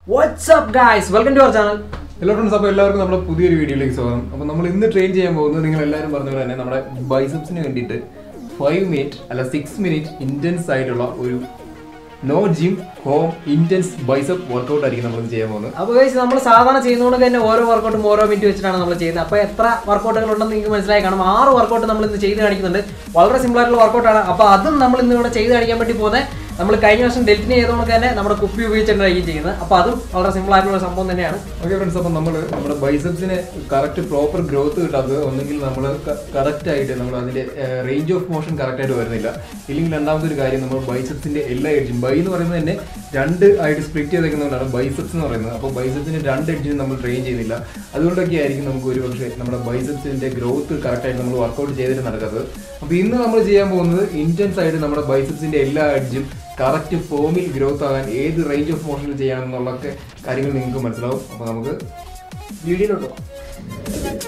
WhatsApp guys welcome to our channel hello friends അപ്പോൾ എല്ലാവർക്കും നമ്മുടെ പുതിയൊരു വീഡിയോയിലേക്ക് സ്വാഗതം അപ്പോൾ നമ്മൾ ഇന്ന് ട്രെയിൻ ചെയ്യാൻ പോകുന്നത് നിങ്ങൾ എല്ലാവരും പറഞ്ഞ പോലെ തന്നെ നമ്മുടെ ബൈസപ്സിന് വേണ്ടിയിട്ട് ഫൈവ് മിനിറ്റ് അല്ല സിക്സ് മിനിറ്റ് ഇൻറ്റൻസ് ആയിട്ടുള്ള ഒരു no gym home intense bicep workout ആയിരിക്കും നമ്മൾ ചെയ്യാൻ പോകുന്നത് അപ്പോൾ ഗൈസ് നമ്മൾ സാധാരണ ചെയ്യുന്നതുകൊണ്ട് തന്നെ ഓരോ വർക്കൗട്ടും ഓരോ മിനിറ്റ് വെച്ചിട്ടാണ് നമ്മൾ ചെയ്യുന്നത് അപ്പോൾ എത്ര വർക്കൗട്ടുകൾ ഉണ്ടെന്ന് നിങ്ങൾക്ക് മനസ്സിലായി കാണും ആറ് വർക്കൗട്ട് നമ്മൾ ഇന്ന് ചെയ്ത് കാണിക്കുന്നുണ്ട് വളരെ സിമ്പിൾ ആയിട്ടുള്ള വർക്കൗട്ടാണ് അപ്പോൾ അതും നമ്മൾ ഇന്ന് ഇവിടെ ചെയ്ത് കാണിക്കാൻ വേണ്ടി പോകുന്നത് നമ്മൾ കഴിഞ്ഞ വർഷം ഡെൽറ്റിന് ചെയ്തുകൊണ്ട് തന്നെ നമ്മുടെ കുപ്പി ഉപയോഗിച്ചിട്ടായിരിക്കും ചെയ്യുന്നത് അപ്പോൾ അതും വളരെ സിമ്പിൾ ആയിട്ടുള്ള ഒരു സംഭവം തന്നെയാണ് ഓക്കെ ഫ്രണ്ട്സ് അപ്പോൾ നമ്മൾ നമ്മുടെ ബൈസപ്സിന് കറക്റ്റ് പ്രോപ്പർ ഗ്രോത്ത് കിട്ടാത്തത് ഒന്നെങ്കിൽ നമ്മൾ കറക്റ്റ് ആയിട്ട് നമ്മൾ അതിൻ്റെ റേഞ്ച് ഓഫ് മോഷൻ കറക്റ്റ് ആയിട്ട് വരുന്നില്ല ഇല്ലെങ്കിൽ രണ്ടാമത്തെ ഒരു കാര്യം നമ്മൾ ബൈസപ്സിന്റെ എല്ലാ എഡ്ജും ബൈ എന്ന് പറയുന്നത് തന്നെ രണ്ട് ആയിട്ട് സ്പ്ലിറ്റ് ചെയ്തേക്കുന്നതുകൊണ്ടാണ് ബൈസപ്സ് എന്ന് പറയുന്നത് അപ്പോൾ ബൈസപ്സിന്റെ രണ്ട് എഡ്ജിനും നമ്മൾ ട്രെയിൻ ചെയ്യുന്നില്ല അതുകൊണ്ടൊക്കെ ആയിരിക്കും നമുക്ക് ഒരു പക്ഷേ നമ്മുടെ ബൈസപ്സിന്റെ ഗ്രോത്ത് കറക്റ്റ് ആയിട്ട് നമ്മൾ വർക്കൗട്ട് ചെയ്തിട്ട് നടക്കാത്തത് അപ്പോൾ ഇന്ന് നമ്മൾ ചെയ്യാൻ പോകുന്നത് ഇന്റൻസ് ആയിട്ട് നമ്മുടെ ബൈസപ്സിന്റെ എല്ലാ എഡ്ജും കറക്റ്റ് ഫോമിൽ ഗ്രോത്ത് ആകാൻ ഏത് റേഞ്ച് ഓഫ് മോഷനിൽ ചെയ്യണം എന്നുള്ളൊക്കെ കാര്യങ്ങൾ നിങ്ങൾക്ക് മനസ്സിലാവും അപ്പോൾ നമുക്ക് വീഡിയോയിലോട്ട് പോകാം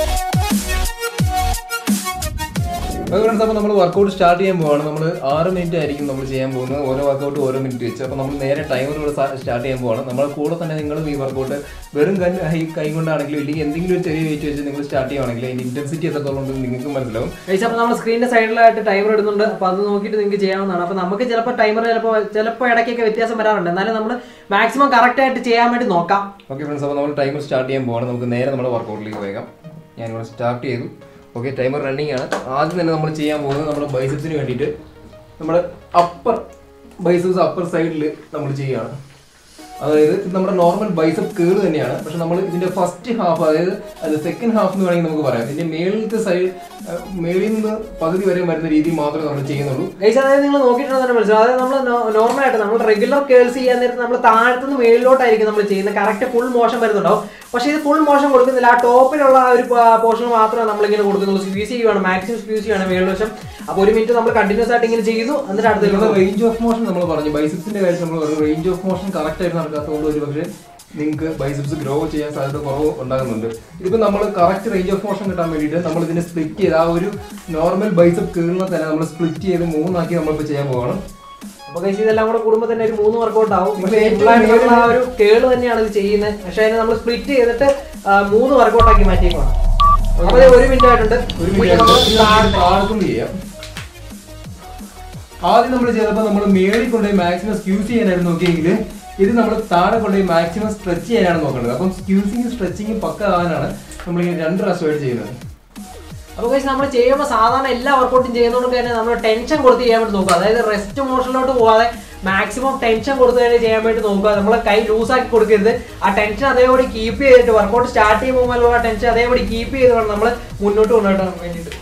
അതുകൊണ്ട് അപ്പോൾ നമ്മൾ വർക്കൗട്ട് സ്റ്റാർട്ട് ചെയ്യാൻ പോവാണ് നമ്മൾ ആറ് മിനിറ്റ് ആയിരിക്കും നമ്മൾ ചെയ്യാൻ പോകുന്നത് ഓരോ വർക്കൗട്ട് ഓരോ മിനിറ്റ് വെച്ച് അപ്പോൾ നമ്മൾ നേരെ ടൈമറിലൂടെ സ്റ്റാർട്ട് ചെയ്യാൻ പോവാണ് നമ്മുടെ കൂടെ തന്നെ നിങ്ങളും ഈ വർക്കൗട്ട് വെറും കൈ കൈ കൊണ്ടാണെങ്കിലും ഇല്ലെങ്കിൽ എന്തെങ്കിലും ഒരു ചെറിയ വെയിറ്റ് വെച്ച് നിങ്ങൾ സ്റ്റാർട്ട് ചെയ്യുവാണെങ്കിൽ അതിൻ്റെ ഇന്റൻസിറ്റി എത്രത്തോളം ഉണ്ടെന്ന് നിങ്ങൾക്ക് മനസ്സിലാവും ഗൈസ് അപ്പോൾ നമ്മൾ സ്ക്രീനിന്റെ സൈഡിലായിട്ട് ടൈമർ ഇടുന്നുണ്ട് അപ്പോൾ അത് നോക്കിയിട്ട് നിങ്ങൾക്ക് ചെയ്യാവുന്നതാണ് അപ്പോൾ നമുക്ക് ചിലപ്പോൾ ടൈമർ ചിലപ്പോൾ ചിലപ്പോൾ ഇടയ്ക്കൊക്കെ വ്യത്യാസം വരാറുണ്ട് എന്നാലും നമ്മൾ മാക്സിമം കറക്റ്റ് ആയിട്ട് ചെയ്യാൻ വേണ്ടി നോക്കാം ഓക്കെ ഫ്രണ്ട്സ് അപ്പോൾ നമ്മൾ ടൈമർ സ്റ്റാർട്ട് ചെയ്യാൻ പോവാണ് നമുക്ക് നേരെ നമ്മുടെ വർക്കൗട്ടിലേക്ക് പോയേക്കാം ഞാനിവിടെ സ്റ്റാർട്ട് ചെയ്തു ഓക്കെ ടൈമർ റണ്ണിങ് ആണ് ആദ്യം തന്നെ നമ്മൾ ചെയ്യാൻ പോകുന്നത് നമ്മുടെ ബൈസപ്സിന് വേണ്ടിയിട്ട് നമ്മുടെ അപ്പർ ബൈസപ്സ് അപ്പർ സൈഡിൽ നമ്മൾ ചെയ്യുകയാണ് അതായത് ഇത് നമ്മുടെ നോർമൽ ബൈസപ്പ് കേൾ തന്നെയാണ് പക്ഷെ നമ്മൾ ഇതിന്റെ ഫസ്റ്റ് ഹാഫ് അതായത് അത് സെക്കൻഡ് ഹാഫ് എന്ന് വേണമെങ്കിൽ നമുക്ക് പറയാം ഇതിന്റെ മേളിലത്തെ സൈഡ് മേളിൽ നിന്ന് പകുതി വരെ വരുന്ന രീതി മാത്രമേ നമ്മൾ ചെയ്യുന്നുള്ളൂ ഗൈസ് അതായത് നിങ്ങൾ നോക്കിയിട്ടുണ്ടെന്ന് മനസ്സിലാവും അതായത് നമ്മൾ നോർമൽ ആയിട്ട് നമ്മൾ റെഗുലർ കേൾസ് ചെയ്യാൻ നേരത്ത് നമ്മൾ താഴത്തുനിന്ന് മേളിലോട്ടായിരിക്കും നമ്മൾ ചെയ്യുന്നത് കറക്റ്റ് ഫുൾ മോഷൻ വരുന്നുണ്ടാവും പക്ഷേ ഇത് ഫുൾ മോഷൻ കൊടുക്കുന്നില്ല ആ ടോപ്പിലുള്ള ആ ഒരു പോർഷൻ മാത്രമേ നമ്മൾ ഇങ്ങനെ കൊടുക്കുന്നുള്ളൂ സ്ക്വീസ് ചെയ്യുകയാണ് മാക്സിമം സ്ക്വീസ് ചെയ്യാണ് മേളിൽ വശം അപ്പോൾ ഒരു മിനിറ്റ് നമ്മൾ കണ്ടിന്യൂസ് ആയിട്ട് ഇങ്ങനെ ചെയ്യുന്നു എന്നിട്ട് അടുത്ത നിങ്ങളുടെ റേഞ്ച് ഓഫ് മോഷൻ നമ്മൾ പറഞ്ഞു ബൈസപ്സിന്റെ കാര്യം നമ്മൾ പറഞ്ഞു റേഞ്ച് ഓഫ് മോഷൻ കറക്റ്റ് ആയിട്ട് നടക്കാത്തതുകൊണ്ട് ഒരു പക്ഷേ നിങ്ങൾക്ക് ബൈസപ്സ് ഗ്രോ ചെയ്യാൻ സാധ്യത കുറവ് ഉണ്ടാകുന്നുണ്ട് ഇതിപ്പോൾ നമ്മൾ കറക്റ്റ് റേഞ്ച് ഓഫ് മോഷൻ കിട്ടാൻ വേണ്ടിയിട്ട് നമ്മൾ ഇതിനെ സ്പ്ലിറ്റ് ചെയ്ത് ആ ഒരു നോർമൽ ബൈസപ്പ് കീറിനെ തന്നെ നമ്മൾ സ്പ്ലിറ്റ് ചെയ്ത് മൂന്നാക്കി നമ്മളിപ്പോൾ ചെയ്യാൻ പോവാണ് അപ്പോൾ ഗൈസ് ഇതെല്ലാം കൂടെ കൂടുമ്പോൾ തന്നെ ഒരു മൂന്ന് വർക്കൗട്ട് ആവും ഇത് പക്ഷേ ഏറ്റവും simple ആയിട്ടുള്ള ആ ഒരു കേള് തന്നെയാണ് ഇത് ചെയ്യുന്നത് പക്ഷേ അതിനെ നമ്മൾ സ്പ്ലിറ്റ് ചെയ്തിട്ട് ആ, മൂന്ന് വർക്കൗട്ട് ആക്കി മാറ്റിയേക്കാണ് അപ്പോൾ ദേ ഒരു മിനിറ്റ് ആയിട്ടുണ്ട് ഒരു ഇനി നമ്മൾ താഴെ- താഴ്ത്തും ചെയ്യാം ആദ്യം നമ്മൾ ചെയ്തപ്പോൾ നമ്മൾ മേളിൽ കൊണ്ടുപോയി മാക്സിമം സ്ക്യൂസ് ചെയ്യാനായിരുന്നു നോക്കിയെങ്കിൽ ഇത് നമ്മൾ താഴെ കൊണ്ടുപോയി മാക്സിമം സ്ട്രെച്ച് ചെയ്യാനാണ് നോക്കേണ്ടത് അപ്പം സ്ക്യൂസിങ് സ്ട്രെച്ചിങ് പക്ക ആകാനാണ് നമ്മൾ ഈ രണ്ട് പ്രാവശ്യമായിട്ട് ചെയ്യുന്നത് അപ്പോൾ guys നമ്മൾ ചെയ്യുമ്പോൾ സാധാരണ എല്ലാ വർക്കൗട്ടും ചെയ്യുന്നതുകൊണ്ട് തന്നെ നമ്മൾ ടെൻഷൻ കൊടുത്ത് ചെയ്യാൻ വേണ്ടി നോക്കുക അതായത് റെസ്റ്റ് മോഷനിലോട്ട് പോകാതെ മാക്സിമം ടെൻഷൻ കൊടുത്ത് തന്നെ ചെയ്യാൻ വേണ്ടി നോക്കുക നമ്മൾ കൈ ലൂസാക്കി കൊടുക്കരുത് ആ ടെൻഷൻ അതേപടി കീപ്പ് ചെയ്തിട്ട് വർക്കൗട്ട് സ്റ്റാർട്ട് ചെയ്യുമ്പോൾ ആ ടെൻഷൻ അതേപടി കീപ്പ് ചെയ്ത് വേണം നമ്മൾ മുന്നോട്ട് കൊണ്ടുപോകാൻ വേണ്ടിയിട്ട്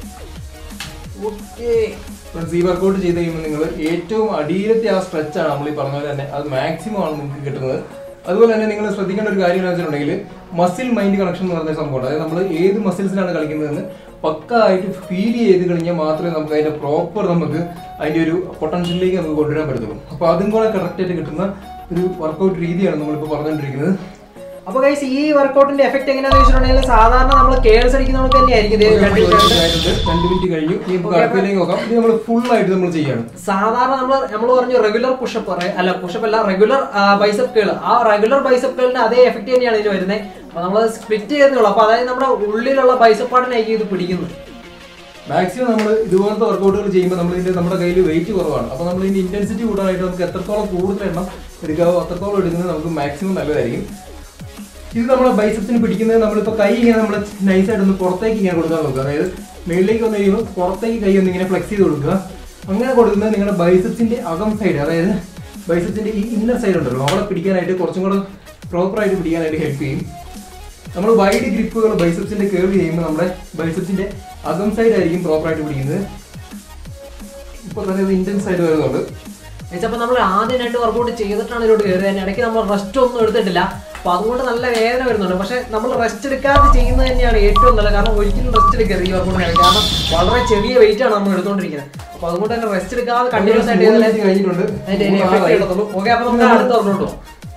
ഓക്കേ ഫ്രണ്ട്സ് ഈ വർക്കൗട്ട് ചെയ്ത് കഴിയുമ്പോൾ നിങ്ങൾ ഏറ്റവും അടിയിലത്തെ ആ സ്ട്രെച്ച് ആണ് നമ്മൾ ഈ പറഞ്ഞ പോലെ തന്നെ അത് മാക്സിമം ആണ് നിങ്ങൾക്ക് കിട്ടുന്നത് അതുപോലെ തന്നെ നിങ്ങൾ ശ്രദ്ധിക്കേണ്ട ഒരു കാര്യം എന്ന് വെച്ചിട്ടുണ്ടെങ്കിൽ മസിൽ മൈൻഡ് കണക്ഷൻ എന്ന് പറഞ്ഞ സംഭവം അതായത് നമ്മൾ ഏത് മസിൽസിലാണ് കളിക്കുന്നതെന്ന് പക്ക ആയിട്ട് ഫീൽ ചെയ്ത് കഴിഞ്ഞാൽ മാത്രമേ നമുക്ക് അതിന്റെ പ്രോപ്പർ നമുക്ക് അതിന്റെ ഒരു പൊട്ടൻഷ്യലിലേക്ക് നമുക്ക് കൊണ്ടുവരാൻ പറ്റത്തുള്ളൂ അപ്പോൾ അതും കൂടെ കറക്റ്റ് ആയിട്ട് കിട്ടുന്ന ഒരു വർക്കൗട്ട് രീതിയാണ് നമ്മളിപ്പോൾ പറഞ്ഞുകൊണ്ടിരിക്കുന്നത് അപ്പോൾ ഗൈസ് ഈ വർക്കൗട്ടിന്റെ എഫക്ട് എങ്ങനെയാണെന്ന് വെച്ചിട്ടുണ്ടെങ്കിൽ സാധാരണ നമ്മൾ കേൾസ് അടിക്കുന്നവർക്ക് തന്നെയായിരിക്കും ഇത് രണ്ട് രണ്ട് ആയിട്ടുണ്ട്. രണ്ട് മിനിറ്റ് കഴിഞ്ഞു ഈ അടുത്തതിലേക്ക് നോക്കാം ഇത് നമ്മൾ ഫുൾ ആയിട്ട് നമ്മൾ ചെയ്യാണ് സാധാരണ നമ്മൾ നമ്മൾ പറഞ്ഞു റെഗുലർ പുഷപ്പ് അല്ല പുഷപ്പ് അല്ല റെഗുലർ ബൈസപ്പ് കേൾ ആ റെഗുലർ ബൈസപ്പ് കേളിന്റെ അതേ എഫക്ട് തന്നെയാണ് ഇതിന് വരുന്നത് അപ്പൊ നമ്മൾ സ്പ്ലിറ്റ് ചെയ്യുന്നുള്ളൂ അപ്പൊ അതായത് നമ്മുടെ ഉള്ളിലുള്ള ബൈസപ്പ് പാർട്ടിനായിരിക്കും ഇത് പിടിക്കുന്നത് മാക്സിമം നമ്മൾ ഇതുപോലത്തെ വർക്കൗട്ടുകൾ ചെയ്യുമ്പോൾ നമ്മൾ ഇതിന്റെ നമ്മുടെ കയ്യിൽ വെയിറ്റ് കുറവാണ് അപ്പോൾ നമ്മൾ ഇതിന്റെ ഇന്റൻസിറ്റി കൂടാനായിട്ട് നമുക്ക് എത്രത്തോളം കൂടുതൽ എണ്ണം എടുക്കാവോ അത്രത്തോളം എടുക്കുന്നത് നമുക്ക് മാക്സിമം നല്ലതായിരിക്കും ഇത് നമ്മുടെ ബൈസപ്സിന് പിടിക്കുന്നത് നമ്മളിപ്പോൾ കൈ ഇങ്ങനെ നമ്മൾ നൈസായിട്ട് ഒന്ന് പുറത്തേക്ക് ഇങ്ങനെ കൊടുക്കാൻ നോക്കുക അതായത് മേളിലേക്ക് വന്ന് കഴിയുമ്പോൾ പുറത്തേക്ക് കൈ ഒന്ന് ഇങ്ങനെ ഫ്ലെക്സ് ചെയ്ത് കൊടുക്കുക അങ്ങനെ കൊടുക്കുന്നത് നിങ്ങളുടെ ബൈസപ്സിന്റെ അകം സൈഡ് അതായത് ബൈസപ്സിന്റെ ഈ ഇന്നർ സൈഡ് ഉണ്ടല്ലോ അവിടെ പിടിക്കാനായിട്ട് കുറച്ചും കൂടെ പ്രോപ്പറായിട്ട് പിടിക്കാനായിട്ട് ഹെൽപ്പ് ചെയ്യും നമ്മൾ വൈഡ് ഗ്രിപ്പുകൾ ബൈസപ്സിന്റെ കേർവ് ചെയ്യുമ്പോൾ നമ്മുടെ ബൈസപ്സിന്റെ അകം സൈഡ് ആയിരിക്കും പ്രോപ്പറായിട്ട് പിടിക്കുന്നത് ഇപ്പോൾ തന്നെ ഇത് ഇന്റൻസ് ആയിട്ട് വരുന്നുണ്ട് അപ്പൊ നമ്മൾ ആദ്യം രണ്ട് വർക്കൗട്ട് ചെയ്തിട്ടാണ് ഇതിലോട്ട് കയറിയത് തന്നെ ഇടയ്ക്ക് നമ്മൾ റെസ്റ്റ് ഒന്നും എടുത്തിട്ടില്ല അപ്പൊ അതുകൊണ്ട് നല്ല വേദന വരുന്നുണ്ട് പക്ഷെ നമ്മൾ റെസ്റ്റ് എടുക്കാതെ ചെയ്യുന്നത് തന്നെയാണ് ഏറ്റവും നല്ലത് കാരണം ഒരിക്കലും റെസ്റ്റ് എടുക്കരുത് ഈ വർക്കൗട്ടിനാണ് കാരണം വളരെ ചെറിയ വെയിറ്റ് ആണ് നമ്മൾ എടുത്തുകൊണ്ടിരിക്കുന്നത് അപ്പൊ അതുകൊണ്ട് തന്നെ റെസ്റ്റ് എടുക്കാതെ കണ്ടിന്യൂസ് ആയിട്ട് ചെയ്താലേ മൂന്ന് കഴിഞ്ഞിട്ടുണ്ട് അതിന്റെ effect കിട്ടത്തുള്ളൂ. Okay, അപ്പൊ നമുക്ക് അടുത്ത വർക്കൗട്ട് പോകാം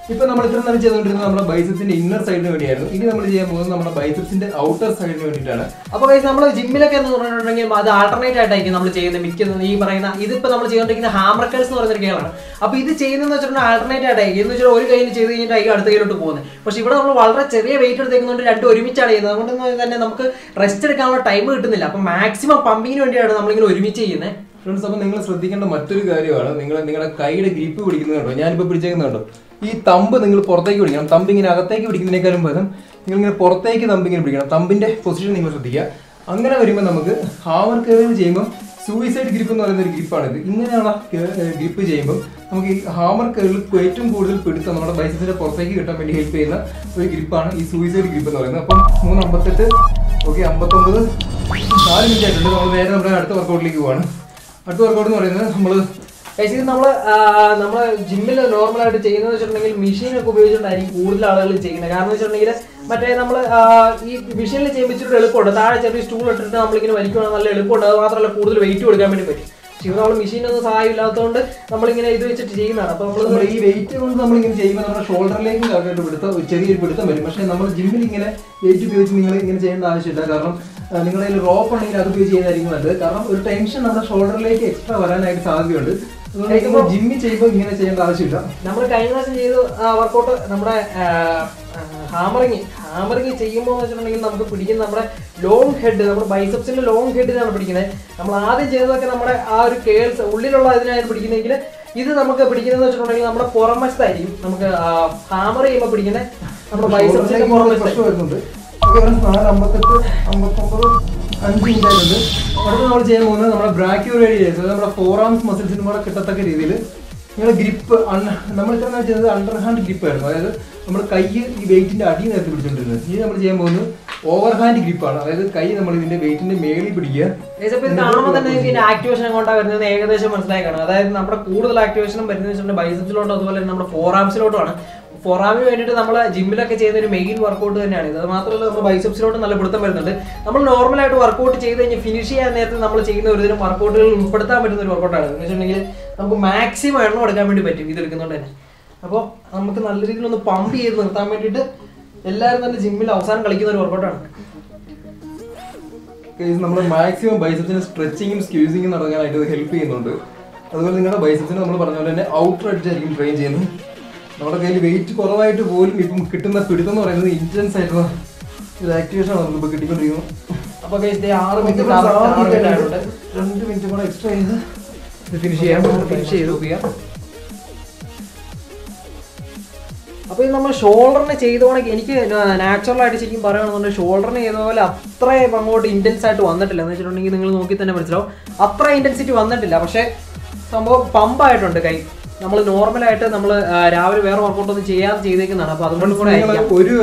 ഇപ്പൊ നമ്മൾ ഇത്ര നേരം ചെയ്തുകൊണ്ടിരുന്നത് നമ്മുടെ ബൈസപ്സിന്റെ ഇന്നർ സൈഡിന് വേണ്ടിയായിരുന്നു ഇനി നമ്മൾ ചെയ്യാൻ പോകുന്നത് നമ്മുടെ ബൈസപ്സിന്റെ ഔട്ടർ സൈഡിന് വേണ്ടിയിട്ടാണ് അപ്പൊ guys നമ്മൾ ജിമ്മിലൊക്കെ എന്ന് പറഞ്ഞിട്ടുണ്ടെങ്കിൽ അത് ആൾട്ടർനേറ്റ് ആയിട്ടായിരിക്കും നമ്മൾ ചെയ്യുന്നത് മിക്കതും ഈ പറയുന്ന ഇതിപ്പോ നമ്മൾ ചെയ്തുകൊണ്ടിരിക്കുന്ന ഹാമർക്കേഴ്സ് എന്ന് പറയുന്ന ഒരു ഗെയിമാണ് അപ്പൊ ഇത് ചെയ്യുന്നതെന്ന് വെച്ചിട്ടുണ്ടെങ്കിൽ ആൾട്ടർനേറ്റ് ആയിട്ടായിരിക്കും എന്ന് വെച്ചാൽ ഒരു കയ്യിൽ ചെയ്ത് കഴിഞ്ഞിട്ടായിരിക്കും അടുത്ത കയ്യിലോട്ട് പോകുന്നത് പക്ഷെ ഇവിടെ നമ്മൾ വളരെ ചെറിയ വെയിറ്റ് എടുത്തേക്കുന്നതുകൊണ്ട് രണ്ടും ഒരുമിച്ചാണ് ചെയ്യുന്നത് അതുകൊണ്ട് തന്നെ നമുക്ക് റെസ്റ്റ് എടുക്കാനുള്ള ടൈം കിട്ടുന്നില്ല അപ്പൊ മാക്സിമം പമ്പിങ്ങിന് വേണ്ടിയാണ് നമ്മളിങ്ങനെ ഒരുമിച്ച് ചെയ്യുന്നത് ഫ്രണ്ട്സ് അപ്പൊ നിങ്ങൾ ശ്രദ്ധിക്കേണ്ട മറ്റൊരു കാര്യമാണ് നിങ്ങൾ നിങ്ങളുടെ കൈയുടെ ഗ്രിപ്പ് പിടിക്കുന്നത് കണ്ടോ ഞാനിപ്പോ പിടിച്ചേക്കുന്നത് കണ്ടോ ഈ തമ്പ് നിങ്ങൾ പുറത്തേക്ക് പിടിക്കണം തമ്പ് ഇങ്ങനെ അകത്തേക്ക് പിടിക്കുന്നതിനേക്കാളും പകരം നിങ്ങൾ ഇങ്ങനെ പുറത്തേക്ക് തമ്പ് ഇങ്ങനെ പിടിക്കണം തമ്പിന്റെ പൊസിഷൻ നിങ്ങൾ ശ്രദ്ധിക്കുക അങ്ങനെ വരുമ്പോൾ നമുക്ക് ഹാമർ കയറി ചെയ്യുമ്പോൾ സൂയിസൈഡ് ഗ്രിപ്പ് എന്ന് പറയുന്ന ഒരു ഗ്രിപ്പാണിത് ഇങ്ങനെയുള്ള ഗ്രിപ്പ് ചെയ്യുമ്പോൾ നമുക്ക് ഈ ഹാമർ കയറിൽ ഏറ്റവും കൂടുതൽ പിടുത്തം നമ്മുടെ ബൈസസിന്റെ പുറത്തേക്ക് കിട്ടാൻ വേണ്ടി ഹെൽപ്പ് ചെയ്യുന്ന ഒരു ഗ്രിപ്പാണ് ഈ സൂയിസൈഡ് ഗ്രിപ്പ് എന്ന് പറയുന്നത് അപ്പം മൂന്ന് അമ്പത്തെട്ട് ഓക്കെ അമ്പത്തൊമ്പത് നാല് മിനിറ്റ് ആയിട്ടുണ്ട് നമ്മൾ നേരെ നമ്മുടെ അടുത്ത വർക്കൗട്ടിലേക്ക് പോവാണ് അടുത്ത വർക്കൗട്ട് എന്ന് പറയുന്നത് നമ്മൾ Guys, ഇത് നമ്മൾ നമ്മൾ ജിമ്മിൽ നോർമൽ ആയിട്ട് ചെയ്യുന്നത് വെച്ചിട്ടുണ്ടെങ്കിൽ മെഷീൻ ഒക്കെ ഉപയോഗിച്ചിട്ടായിരിക്കും കൂടുതൽ ആളുകൾ ചെയ്യുന്നത് കാരണം വെച്ചിട്ടുണ്ടെങ്കിൽ മറ്റേ നമ്മൾ ഈ മെഷീനിൽ ചെയ്യുമ്പോൾ ഇച്ചിരി എളുപ്പമുണ്ട് താഴെ ചെറിയ സ്റ്റൂൾ ഇട്ടിട്ട് നമ്മളിങ്ങനെ വലിക്കുകയാണെങ്കിൽ നല്ല എളുപ്പമുണ്ട് അത് മാത്രമല്ല കൂടുതൽ വെയിറ്റ് കൊടുക്കാൻ വേണ്ടി പറ്റും പക്ഷേ ഇത് നമ്മൾ മെഷീനൊന്നും സഹായം ഇല്ലാത്തതുകൊണ്ട് നമ്മളിങ്ങനെ ഇത് വെച്ചിട്ട് ചെയ്യുന്നതാണ് അപ്പോൾ നമ്മൾ നമ്മൾ ഈ വെയിറ്റ് കൊണ്ട് നമ്മൾ ഇങ്ങനെ ചെയ്യുമ്പോൾ നമ്മുടെ ഷോൾഡറിലേക്ക് കറക്റ്റായിട്ട് പിടുത്തം ഒരു ചെറിയൊരു പിടുത്തം വരും പക്ഷേ നമ്മൾ ജിമ്മിൽ ഇങ്ങനെ വെയിറ്റ് ഉപയോഗിച്ച് നിങ്ങൾ ഇങ്ങനെ ചെയ്യേണ്ട ആവശ്യമില്ല കാരണം ആ, നിങ്ങളുടെ കയ്യിൽ റോപ്പ് ഉണ്ടെങ്കിൽ അത് ഉപയോഗിച്ച് ചെയ്യുന്നതായിരിക്കും നല്ലത് കാരണം ഒരു ടെൻഷൻ നമ്മുടെ ഷോൾഡറിലേക്ക് എക്സ്ട്രാ വരാനായിട്ട് സാധ്യതയുണ്ട് അതുകൊണ്ട് നമ്മൾ ജിമ്മിൽ ചെയ്യുമ്പോൾ ഇങ്ങനെ ചെയ്യേണ്ട ആവശ്യമില്ല നമ്മൾ കഴിഞ്ഞ പ്രാവശ്യം ചെയ്ത വർക്കൗട്ട് നമ്മുടെ ഹാമറിങ് ഹാമറിങ് ചെയ്യുമ്പോൾ വെച്ചിട്ടുണ്ടെങ്കിൽ നമുക്ക് പിടിക്കുന്ന നമ്മുടെ ലോങ് ഹെഡ് നമ്മുടെ ബൈസപ്സിന്റെ ലോങ് ഹെഡിനാണ് പിടിക്കുന്നത് നമ്മൾ ആദ്യം ചെയ്തതൊക്കെ നമ്മുടെ ആ ഒരു കേൾസ് ഉള്ളിലുള്ള ഇതിനാണ് പിടിക്കുന്നതെങ്കിൽ ഇത് നമുക്ക് പിടിക്കുന്നത് വെച്ചിട്ടുണ്ടെങ്കിൽ നമ്മുടെ പുറംവശത്തായിരിക്കും നമുക്ക് ഹാമർ ചെയ്യുമ്പോൾ പിടിക്കുന്നത് നമ്മുടെ ബൈസപ്സിന്റെ പുറംവശത്തായിരിക്കും പ്രശ്നം വരുന്നുണ്ട് ഓക്കെ നാല് അമ്പത്തെട്ട് അമ്പത്തൊമ്പത് അഞ്ച് മിനിറ്റ് ആയിട്ടുണ്ട് അടുത്ത് നമ്മൾ ചെയ്യാൻ പോകുന്നത് നമ്മുടെ ബ്രാക്യൂ റേഡിയേസ് അതായത് നമ്മുടെ ഫോർ ആംസ് മസിൽസിനും കൂടെ കിട്ടത്തക്ക രീതിയിൽ നിങ്ങളുടെ ഗ്രിപ്പ് നമ്മൾ ഇത്ര നേരം ചെയ്തത് അണ്ടർ ഹാൻഡ് ഗ്രിപ്പ് ആയിരുന്നു അതായത് നമ്മൾ കൈ ഈ വെയിറ്റിന്റെ അടി നേരത്തെ പിടിച്ചോണ്ടിരുന്നത് ഇനി നമ്മൾ ചെയ്യാൻ പോകുന്നത് ഓവർ ഹാൻഡ് ഗ്രിപ്പാണ് അതായത് കൈ നമ്മൾ ഇതിന്റെ വെയിറ്റിന്റെ മേളിൽ പിടിക്കുക Guys, അപ്പൊ ഇത് കാണുമ്പോൾ തന്നെ നിങ്ങൾക്ക് ഇതിന്റെ ആക്ടിവേഷൻ എങ്ങോട്ടാ വരുന്നത് ഏകദേശം മനസ്സിലായി കാണും അതായത് നമ്മുടെ കൂടുതൽ ആക്ടിവേഷനും വരുന്നത് വെച്ചിട്ടുണ്ടെങ്കിൽ ബൈസപ്സിലോട്ടോ അതുപോലെ തന്നെ നമ്മുടെ ഫോറാംസിലോട്ടുമാണ് ഫോറാമിന് വേണ്ടിയിട്ട് നമ്മൾ ജിമ്മിലൊക്കെ ചെയ്യുന്ന ഒരു മെയിൻ വർക്കൗട്ട് തന്നെയാണ് ഇത് അത് മാത്രമല്ല നമ്മൾ ബൈസപ്സിലോട്ട് നല്ല പിടുത്തം വരുന്നുണ്ട് നമ്മൾ നോർമലായിട്ട് വർക്കൗട്ട് ചെയ്ത് കഴിഞ്ഞ് ഫിനിഷ് ചെയ്യാൻ നേരത്തെ നമ്മൾ ചെയ്യുന്ന ഒരു തരം വർക്കൗട്ടുകൾ ഉൾപ്പെടുത്താൻ പറ്റുന്ന ഒരു വർക്കൗട്ടാണ് എന്ന് വെച്ചിട്ടുണ്ടെങ്കിൽ നമുക്ക് മാക്സിമം എണ്ണം എടുക്കാൻ വേണ്ടി പറ്റും ഇത് എടുക്കുന്നതുകൊണ്ട് തന്നെ അപ്പോൾ നമുക്ക് നല്ല രീതിയിൽ ഒന്ന് പമ്പ് ചെയ്ത് നിർത്താൻ വേണ്ടിയിട്ട് എല്ലാവരും തന്നെ ജിമ്മിൽ അവസാനം കളിക്കുന്ന ഒരു വർക്കൗട്ടാണ് നമ്മൾ മാക്സിമം ബൈസപ്സിന് സ്ട്രെച്ചിങ്ങും സ്ക്യൂസിങ്ങും നടക്കാനായിട്ട് ഇത് ഹെൽപ്പ് ചെയ്യുന്നുണ്ട് അതുപോലെ നിങ്ങളുടെ ബൈസപ്സിന് നമ്മൾ പറഞ്ഞ പോലെ തന്നെ ഔട്ടർ അഡ്ജ് ആയിരിക്കും ട്രെയിൻ ചെയ്യുന്നത് നമ്മുടെ കയ്യിൽ വെയിറ്റ് കുറവായിട്ട് പോലും ഇപ്പം കിട്ടുന്ന പിടുത്തം എന്ന് പറയുന്നത് ഇന്റൻസ് ആയിട്ടുള്ള ഒരു ആക്ടിവേഷൻ ആണ് നമുക്കിപ്പോൾ കിട്ടിക്കൊണ്ടിരിക്കുന്നത് അപ്പോൾ guys, ദേ ആറ് മിനിറ്റ് മിനിറ്റ് ആറ് മിനിറ്റ് ആയിട്ടുണ്ട് രണ്ട് മിനിറ്റ് കൂടെ എക്സ്ട്രാ ചെയ്ത് ഫിനിഷ് ചെയ്യാം ഫിനിഷ് ചെയ്തു ചെയ്യാം അപ്പോൾ ഇത് നമ്മൾ ഷോൾഡറിന് ചെയ്തോണെങ്കിൽ എനിക്ക് നാച്ചുറൽ ആയിട്ട് ശരിക്കും പറയുകയാണെന്നുണ്ടെങ്കിൽ ഷോൾഡറിന് ചെയ്ത പോലെ അത്രയും അങ്ങോട്ട് ഇൻറ്റൻസ് ആയിട്ട് വന്നിട്ടില്ല എന്ന് വെച്ചിട്ടുണ്ടെങ്കിൽ നിങ്ങൾ നോക്കി തന്നെ മനസ്സിലാവും അത്ര ഇൻറ്റൻസിറ്റി വന്നിട്ടില്ല പക്ഷേ സംഭവം പമ്പായിട്ടുണ്ട് കൈ നമ്മൾ നോർമലായിട്ട് നമ്മൾ രാവിലെ വേറെ വർക്കൗട്ട് ഒന്നും ചെയ്യാതെ ചെയ്തേക്കുന്നതാണ് അപ്പോൾ അതുകൊണ്ട് കൂടെ നിങ്ങൾ ആയിരിക്കാം ഒരു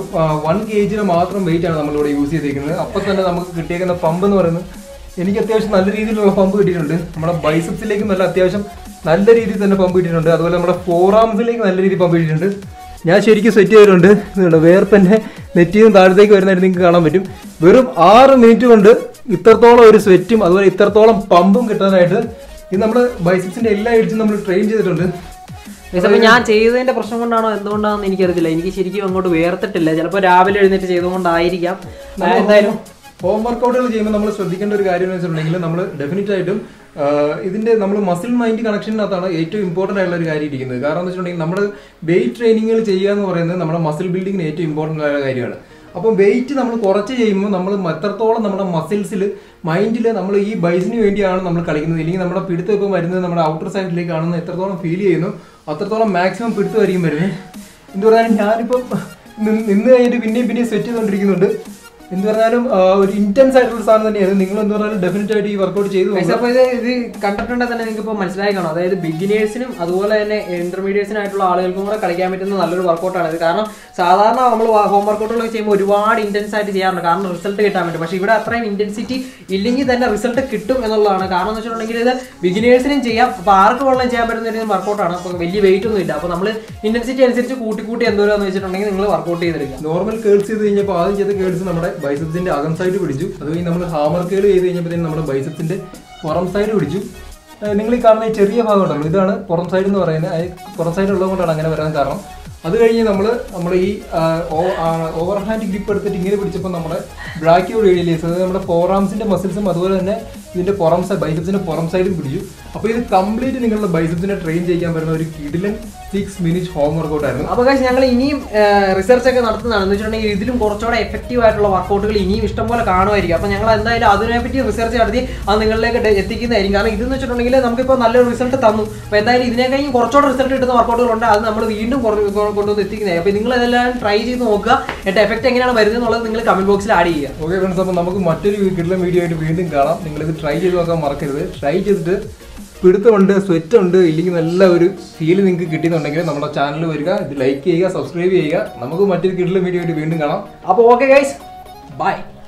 വൺ കെ ജിന് മാത്രം വെയിറ്റ് ആണ് നമ്മളിവിടെ യൂസ് ചെയ്തിരിക്കുന്നത് അപ്പൊ തന്നെ നമുക്ക് കിട്ടിയേക്കുന്ന പമ്പ് എന്ന് പറയുന്നത് എനിക്ക് അത്യാവശ്യം നല്ല രീതിയിലുള്ള പമ്പ് കിട്ടിയിട്ടുണ്ട് നമ്മുടെ ബൈസപ്സിലേക്ക് നല്ല അത്യാവശ്യം നല്ല രീതിയിൽ തന്നെ പമ്പ് കിട്ടിയിട്ടുണ്ട് അതുപോലെ നമ്മുടെ ഫോർ ആംസിലേക്ക് നല്ല രീതിയിൽ പമ്പ് കിട്ടിയിട്ടുണ്ട് ഞാൻ ശരിക്കും സെറ്റ് ചെയ്തിട്ടുണ്ട് ഇതുണ്ട് വേർപ്പന്നെ നെറ്റിയിൽ നിന്ന് താഴത്തേക്ക് വരുന്നതായിട്ട് നിങ്ങൾക്ക് കാണാൻ പറ്റും വെറും ആറ് മിനിറ്റ് കൊണ്ട് ഇത്രത്തോളം ഒരു സ്വെറ്റും അതുപോലെ ഇത്രത്തോളം പമ്പും കിട്ടാനായിട്ട് ഇത് നമ്മുടെ ബൈസപ്സിന്റെ എല്ലാ ഇടിച്ചും നമ്മൾ ട്രെയിൻ ചെയ്തിട്ടുണ്ട് Guys, അപ്പോൾ ഞാൻ ചെയ്തതിന്റെ പ്രശ്നം കൊണ്ടാണോ എന്തുകൊണ്ടാണെന്ന് എനിക്കറിയത്തില്ല എനിക്ക് ശരിക്കും അങ്ങോട്ട് വേർത്തിട്ടില്ല ചിലപ്പോൾ രാവിലെ എഴുന്നേറ്റ് ചെയ്തുകൊണ്ടായിരിക്കാം ആ, എന്തായാലും ഹോം വർക്കൗട്ടുകൾ ചെയ്യുമ്പോൾ നമ്മൾ ശ്രദ്ധിക്കേണ്ട ഒരു കാര്യം എന്ന് വെച്ചിട്ടുണ്ടെങ്കിൽ നമ്മൾ ഡെഫിനറ്റ് ആയിട്ടും ആ, ഇതിന്റെ നമ്മൾ മസിൽ മൈൻഡ് കണക്ഷനകത്താണ് ഏറ്റവും ഇമ്പോർട്ടന്റ് ആയിട്ടുള്ള ഒരു കാര്യം ഇരിക്കുന്നത് കാരണം എന്ന് വെച്ചിട്ടുണ്ടെങ്കിൽ നമ്മൾ വെയിറ്റ് ട്രെയിനിങ്ങുകൾ ചെയ്യുക എന്ന് പറയുന്നത് നമ്മുടെ മസിൽ ബിൽഡിങ്ങിന് ഏറ്റവും ഇമ്പോർട്ടന്റ് ആയ കാര്യമാണ് അപ്പം വെയിറ്റ് നമ്മൾ കുറച്ച് ചെയ്യുമ്പോൾ നമ്മൾ എത്രത്തോളം നമ്മുടെ മസിൽസിൽ മൈൻഡിൽ നമ്മൾ ഈ ബൈസിന് വേണ്ടിയാണ് നമ്മൾ കളിക്കുന്നത് ഇല്ലെങ്കിൽ നമ്മുടെ പിടുത്തം ഇപ്പം വരുന്നത് നമ്മുടെ ഔട്ടർ സൈഡിലേക്കാണെന്ന് എത്രത്തോളം ഫീൽ ചെയ്യുന്നു അത്രത്തോളം മാക്സിമം പിടുത്തമായിരിക്കും വരുന്നത് എന്ത് പറഞ്ഞാലും ഞാനിപ്പം നിന്ന് നിന്ന് കഴിഞ്ഞിട്ട് പിന്നെയും പിന്നെയും സെറ്റ് ചെയ്തുകൊണ്ടിരിക്കുന്നുണ്ട് എന്ത് പറഞ്ഞാലും ആ, ഒരു ഇന്റൻസ് ആയിട്ടുള്ള സാധനം തന്നെയാണ് നിങ്ങൾ എന്ത് പറഞ്ഞാലും ഡെഫിനറ്റ് ആയിട്ട് ഈ വർക്കൗട്ട് ചെയ്തു Guys, നോക്കുക. അപ്പൊ ഇത് ഇത് കണ്ടിട്ടുണ്ടെങ്കിൽ തന്നെ നിങ്ങൾക്ക് ഇപ്പോൾ മനസ്സിലായി കാണും അതായത് ബിഗിനേഴ്സിനും അതുപോലെ തന്നെ ഇന്റർമീഡിയറ്റ്സിനായിട്ടുള്ള ആളുകൾക്കും കൂടെ കളിക്കാൻ പറ്റുന്ന നല്ലൊരു വർക്കൗട്ടാണ് ഇത് കാരണം സാധാരണ നമ്മൾ ഹോം വർക്കൗട്ടുകളൊക്കെ ചെയ്യുമ്പോൾ ഒരുപാട് ഇന്റൻസ് ആയിട്ട് ചെയ്യാറുണ്ട് കാരണം റിസൾട്ട് കിട്ടാൻ വേണ്ടി പക്ഷേ ഇവിടെ അത്രയും ഇന്റൻസിറ്റി ഇല്ലെങ്കിൽ തന്നെ റിസൾട്ട് കിട്ടും എന്നുള്ളതാണ് കാരണം എന്ന് വെച്ചിട്ടുണ്ടെങ്കിൽ ഇത് ബിഗിനേഴ്സിനും ചെയ്യാം അപ്പോൾ ആർക്ക് വേണമെങ്കിലും ചെയ്യാൻ പറ്റുന്ന ഒരു വർക്കൗട്ടാണ് അപ്പോൾ വലിയ വെയിറ്റ് ഒന്നും ഇല്ല അപ്പോൾ നമ്മൾ ഇന്റൻസിറ്റി അനുസരിച്ച് കൂട്ടി കൂട്ടി എന്തോരാന്ന് വെച്ചിട്ടുണ്ടെങ്കിൽ നിങ്ങൾ വർക്കൗട്ട് ചെയ്തെടുക്കുക നോർമൽ കേൾസ് ചെയ്ത് കഴിഞ്ഞപ്പോൾ ആദ്യം ചെയ്ത കേൾസ് നമ്മുടെ ബൈസപ്സിന്റെ അകം സൈഡ് പിടിച്ചു അത് കഴിഞ്ഞ് നമ്മൾ ഹാമർ കേൾ ചെയ്ത് കഴിഞ്ഞപ്പോഴത്തേനും നമ്മുടെ ബൈസപ്സിന്റെ പുറം സൈഡ് പിടിച്ചു നിങ്ങൾ ഈ കാണുന്ന ഈ ചെറിയ ഭാഗം ഉണ്ടല്ലോ ഇതാണ് പുറം സൈഡ് എന്ന് പറയുന്നത് അത് പുറം സൈഡ് ഉള്ളത് കൊണ്ടാണ് അങ്ങനെ വരാൻ കാരണം അത് കഴിഞ്ഞ് നമ്മൾ നമ്മുടെ ഈ ഓവർ ഹാൻഡ് ഗ്രിപ്പ് എടുത്തിട്ട് ഇങ്ങനെ പിടിച്ചപ്പോൾ നമ്മുടെ ബ്രാക്കിയോട് ഏരിയയിലേക്ക് അതായത് നമ്മുടെ ഫോറാംസിന്റെ മസിൽസും അതുപോലെ തന്നെ ഇതിന്റെ പുറം സൈഡ് ബൈസപ്സിന്റെ പുറം സൈഡും പിടിച്ചു അപ്പോൾ ഇത് കംപ്ലീറ്റ് നിങ്ങളുടെ ബൈസപ്സിനെ ട്രെയിൻ ചെയ്യാൻ പറ്റുന്ന ഒരു കിടിലൻ സിക്സ് മിനിറ്റ് ഹോം വർക്കൗട്ട് ആയിരുന്നു അപ്പൊ guys ഞങ്ങൾ ഇനിയും റിസർച്ച് ഒക്കെ നടത്തുന്നതാണ് എന്ന് വെച്ചിട്ടുണ്ടെങ്കിൽ ഇതിലും കുറച്ചുകൂടെ എഫക്റ്റീവ് ആയിട്ടുള്ള വർക്കൗട്ടുകൾ ഇനിയും ഇഷ്ടംപോലെ കാണുമായിരിക്കും അപ്പൊ ഞങ്ങൾ എന്തായാലും അതിനെപ്പറ്റി റിസർച്ച് നടത്തി അത് നിങ്ങളിലേക്ക് ഡെ- എത്തിക്കുന്നതായിരിക്കും കാരണം ഇതെന്ന് വെച്ചിട്ടുണ്ടെങ്കിൽ നമുക്കിപ്പോൾ നല്ലൊരു റിസൾട്ട് തന്നു അപ്പൊ എന്തായാലും ഇതിനേക്കാളും കുറച്ചുകൂടെ റിസൾട്ട് കിട്ടുന്ന വർക്കൗട്ടുകൾ ഉണ്ട് അത് നമ്മൾ വീണ്ടും കൊറ- കൊ- കൊണ്ടുവന്ന് എത്തിക്കുന്നതായി അപ്പൊ നിങ്ങൾ ഇതെല്ലാം ട്രൈ ചെയ്ത് നോക്കുക എന്നിട്ട് എഫക്റ്റ് എങ്ങനെയാണ് വരുന്നത് എന്നുള്ളത് നിങ്ങൾ കമന്റ് ബോക്സിൽ ആഡ് ചെയ്യുക ഓക്കെ ഫ്രണ്ട്സ് അപ്പോൾ നമുക്ക് മറ്റൊരു കിടിലൻ വീഡിയോ ആയിട്ട് വീണ്ടും കാണാം നിങ്ങളിത് ട്രൈ ചെയ്ത് നോക്കാൻ മറക്കരുത് ട്രൈ ചെയ്തിട്ട് പിടുത്തമുണ്ട് സ്വെറ്റ് ഉണ്ട് ഇല്ലെങ്കിൽ നല്ല ഒരു ഫീൽ നിങ്ങൾക്ക് കിട്ടിയെന്നുണ്ടെങ്കിൽ നമ്മുടെ ചാനൽ വരിക ഇത് ലൈക്ക് ചെയ്യുക സബ്സ്ക്രൈബ് ചെയ്യുക നമുക്ക് മറ്റൊരു കിടിലൻ വീഡിയോ ആയിട്ട് വീണ്ടും കാണാം അപ്പോൾ ഓക്കെ ഗൈസ് ബൈ